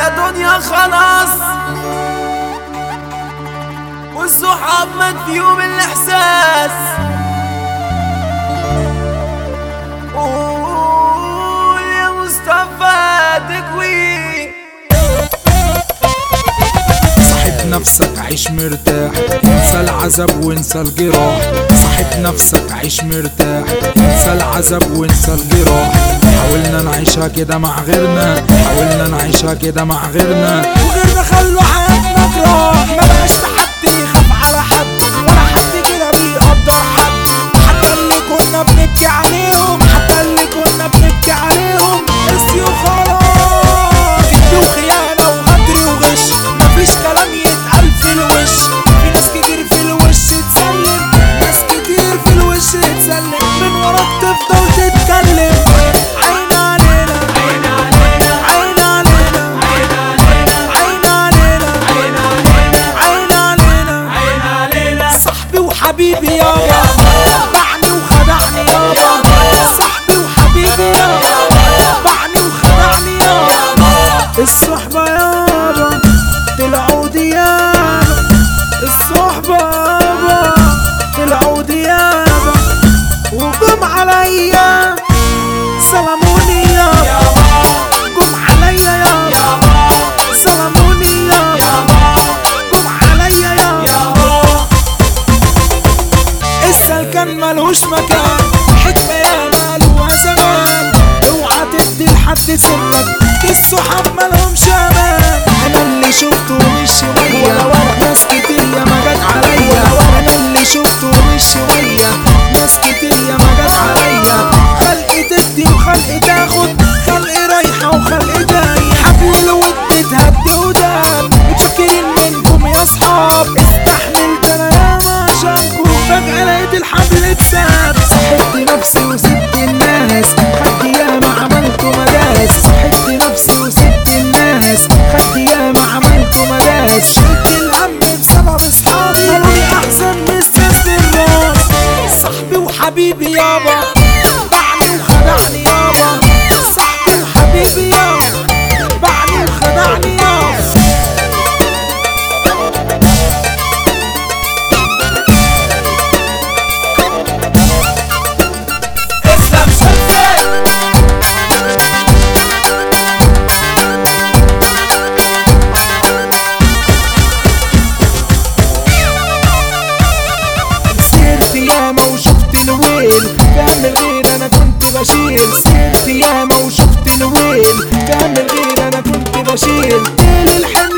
يا دنيا خلاص والصحاب مات فيهم الاحساس قول يا مصطفى تكوين صاحب نفسك عيش مرتاح انسى العذاب وانسى الجراح صاحب نفسك عيش مرتاح انسى العذاب وانسى الجراح حاولنا نعيشها كده مع غيرنا حاولنا نعيشها كده مع غيرنا وغيرنا خلوا حياتنا جراح ما بقاش في حد يخاف على حد ولا حد كده بيقدر حد حتى اللي كنا بنبكي عليهم حتى اللي كنا بنبكي عليهم نسيوا خلاص كدب وخيانة وغدر وغش مفيش كلام يتقال في الوش في ناس كتير في الوش تسلم ناس كتير في الوش تسلم من وراك تفضل تتكلم عين علينا عين علينا عين علينا عين علينا عين علينا عين علينا صاحبي وحبيبي يابا باعني وخدعني يابا صاحبي وحبيبي يابا باعني وخدعني يابا الصحبة يابا طلعوا ديابا الصحبة يابا طلعوا ديابا وقم عليا سلموني يابا قم عليا يابا سلموني يابا قم عليا يابا السلكان ملوش مكان حكمة يا مالوها زمان اوعى تدي لحد سرك دي الصحاب مالهمش امان انا اللي شفته مش شوية ناس كتير يا ما جت عليا انا اللي شفته مش شوية ناس كتير يا ما جت عليا خلق تدي وخلق تاخد خلق رايحة وخلق جاي حبل الود تهدي ودان متشكرين منكم يا اصحاب استحملت انا يا عشانكم فجأة لقيت الحبل اتساب صحيت نفسي وسبت الناس خدت ياما عملت مداس صحيت نفسي وسبت الناس خدت ياما عملت مداس شلت الهم بسبب اصحابي قالوا لي احسن من سياسة الراس صاحبي وحبيبي يابا باعني وخدعني يابا صاحبي وحبيبي يابا باعني وخدعني يابا اسلام شمسي سيرت ياما وشفت الويل كان غير انا كنت بشيل سيرت ياما وشفت الويل كان غير انا كنت بشيل ليل الحمل